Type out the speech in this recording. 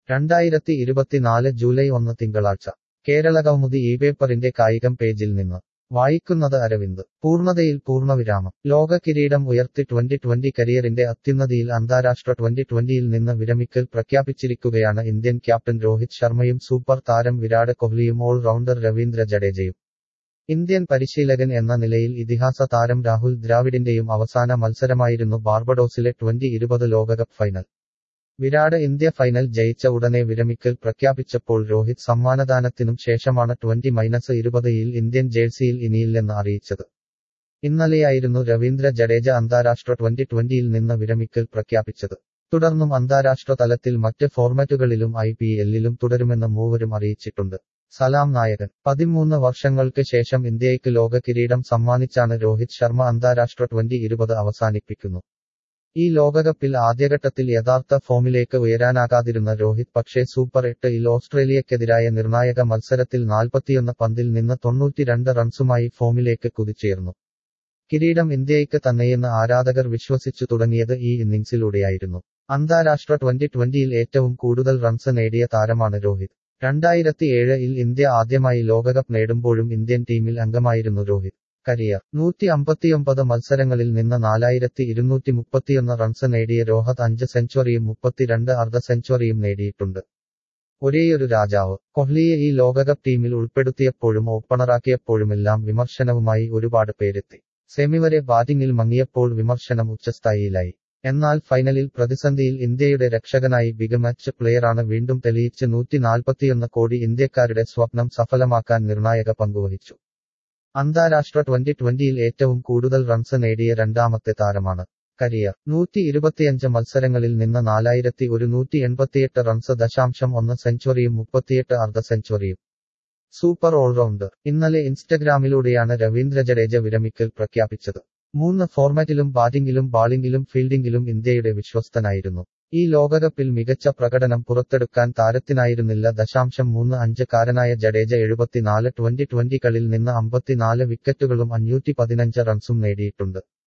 രണ്ടായിരത്തി ഇരുപത്തിനാല് ജൂലൈ ഒന്ന് തിങ്കളാഴ്ച കേരളകൗമുദി ഈ പേപ്പറിന്റെ കായികം പേജിൽ നിന്ന് വായിക്കുന്നത് അരവിന്ദ് പൂർണ്ണതയിൽ പൂർണ്ണവിരാമം ലോക കിരീടം ഉയർത്തി ട്വന്റി ട്വന്റി കരിയറിന്റെ അത്യുന്നതിയിൽ അന്താരാഷ്ട്ര ട്വന്റി ട്വന്റിയിൽ നിന്ന് വിരമിക്കൽ പ്രഖ്യാപിച്ചിരിക്കുകയാണ് ഇന്ത്യൻ ക്യാപ്റ്റൻ രോഹിത് ശർമ്മയും സൂപ്പർ താരം വിരാട് കോഹ്ലിയും ഓൾ റൗണ്ടർ രവീന്ദ്ര ജഡേജയും ഇന്ത്യൻ പരിശീലകൻ എന്ന നിലയിൽ ഇതിഹാസ താരം രാഹുൽ ദ്രാവിഡിന്റെയും അവസാന മത്സരമായിരുന്നു ബാർബഡോസിലെ ട്വന്റി ഇരുപത് ലോകകപ്പ് ഫൈനൽ വിരാട് ഇന്ത്യ ഫൈനൽ ജയിച്ച ഉടനെ വിരമിക്കൽ പ്രഖ്യാപിച്ചപ്പോൾ രോഹിത് സമ്മാനദാനത്തിനും ശേഷമാണ് ട്വന്റി മൈനസ് ഇരുപതിൽ ഇന്ത്യൻ ജേഴ്സിയിൽ ഇനിയില്ലെന്ന് അറിയിച്ചത് ഇന്നലെയായിരുന്നു രവീന്ദ്ര ജഡേജ അന്താരാഷ്ട്ര ട്വന്റി ട്വന്റിയിൽ നിന്ന് വിരമിക്കൽ പ്രഖ്യാപിച്ചത് തുടർന്നും അന്താരാഷ്ട്ര തലത്തിൽ മറ്റ് ഫോർമാറ്റുകളിലും ഐ പി എല്ലിലും തുടരുമെന്ന് മൂവരും അറിയിച്ചിട്ടുണ്ട് സലാം നായകൻ പതിമൂന്ന് വർഷങ്ങൾക്ക് ശേഷം ഇന്ത്യയ്ക്ക് ലോക കിരീടം സമ്മാനിച്ചാണ് രോഹിത് ശർമ്മ അന്താരാഷ്ട്ര ട്വന്റി ഇരുപത് അവസാനിപ്പിക്കുന്നു ഈ ലോകകപ്പിൽ ആദ്യഘട്ടത്തിൽ യഥാർത്ഥ ഫോമിലേക്ക് ഉയരാനാകാതിരുന്ന രോഹിത് പക്ഷേ സൂപ്പർ എട്ടിൽ ഓസ്ട്രേലിയക്കെതിരായ നിർണായക മത്സരത്തിൽ നാൽപ്പത്തിയൊന്ന് പന്തിൽ നിന്ന് തൊണ്ണൂറ്റിരണ്ട് റൺസുമായി ഫോമിലേക്ക് കുതിച്ചുയർന്നു കിരീടം ഇന്ത്യയ്ക്ക് തന്നെയെന്ന് ആരാധകർ വിശ്വസിച്ചു തുടങ്ങിയത് ഈ ഇന്നിംഗ്സിലൂടെയായിരുന്നു അന്താരാഷ്ട്ര ട്വന്റി ട്വന്റിയിൽ ഏറ്റവും കൂടുതൽ റൺസ് നേടിയ താരമാണ് രോഹിത് രണ്ടായിരത്തി ഏഴിൽ ഇന്ത്യ ആദ്യമായി ലോകകപ്പ് നേടുമ്പോഴും ഇന്ത്യൻ ടീമിൽ അംഗമായിരുന്നു രോഹിത് കരിയർ നൂറ്റി അമ്പത്തിയൊമ്പത് മത്സരങ്ങളിൽ നിന്ന് നാലായിരത്തി ഇരുന്നൂറ്റി മുപ്പത്തിയൊന്ന് റൺസ് നേടിയ രോഹത് അഞ്ച് സെഞ്ചുറിയും മുപ്പത്തിരണ്ട് അർദ്ധ സെഞ്ചുറിയും നേടിയിട്ടുണ്ട് ഒരേയൊരു രാജാവ് കോഹ്ലിയെ ഈ ലോകകപ്പ് ടീമിൽ ഉൾപ്പെടുത്തിയപ്പോഴും ഓപ്പണറാക്കിയപ്പോഴുമെല്ലാം വിമർശനവുമായി ഒരുപാട് പേരെത്തി സെമിവരെ ബാറ്റിംഗിൽ മങ്ങിയപ്പോൾ വിമർശനം ഉച്ചസ്ഥായിയിലായി എന്നാൽ ഫൈനലിൽ പ്രതിസന്ധിയിൽ ഇന്ത്യയുടെ രക്ഷകനായി ബിഗ് മാച്ച് പ്ലെയറാണ് വീണ്ടും തെളിയിച്ച് നൂറ്റി നാൽപ്പത്തിയൊന്ന് കോടി ഇന്ത്യക്കാരുടെ സ്വപ്നം സഫലമാക്കാൻ നിർണായക പങ്കുവഹിച്ചു അന്താരാഷ്ട്ര ട്വന്റി ട്വന്റിയിൽ ഏറ്റവും കൂടുതൽ റൺസ് നേടിയ രണ്ടാമത്തെ താരമാണ് കരിയർ നൂറ്റി ഇരുപത്തിയഞ്ച് മത്സരങ്ങളിൽ നിന്ന് നാലായിരത്തി ഒരുന്നൂറ്റി എൺപത്തിയെട്ട് റൺസ് ദശാംശം ഒന്ന് സെഞ്ചുറിയും മുപ്പത്തിയെട്ട് അർദ്ധ സെഞ്ചുറിയും സൂപ്പർ ഓൾറൗണ്ടർ ഇന്നലെ ഇൻസ്റ്റഗ്രാമിലൂടെയാണ് രവീന്ദ്ര ജഡേജ വിരമിക്കൽ പ്രഖ്യാപിച്ചത് മൂന്ന് ഫോർമാറ്റിലും ബാറ്റിംഗിലും ബാളിംഗിലും ഫീൽഡിംഗിലും ഇന്ത്യയുടെ വിശ്വസ്തനായിരുന്നു ഈ ലോകകപ്പിൽ മികച്ച പ്രകടനം പുറത്തെടുക്കാൻ താരത്തിനായിരുന്നില്ല ദശാംശം മൂന്ന് അഞ്ച് കാരനായ ജഡേജ എഴുപത്തിനാല് ട്വന്റി ട്വന്റികളിൽ നിന്ന് അമ്പത്തിനാല് വിക്കറ്റുകളും അഞ്ഞൂറ്റി പതിനഞ്ച് റൺസും നേടിയിട്ടുണ്ട്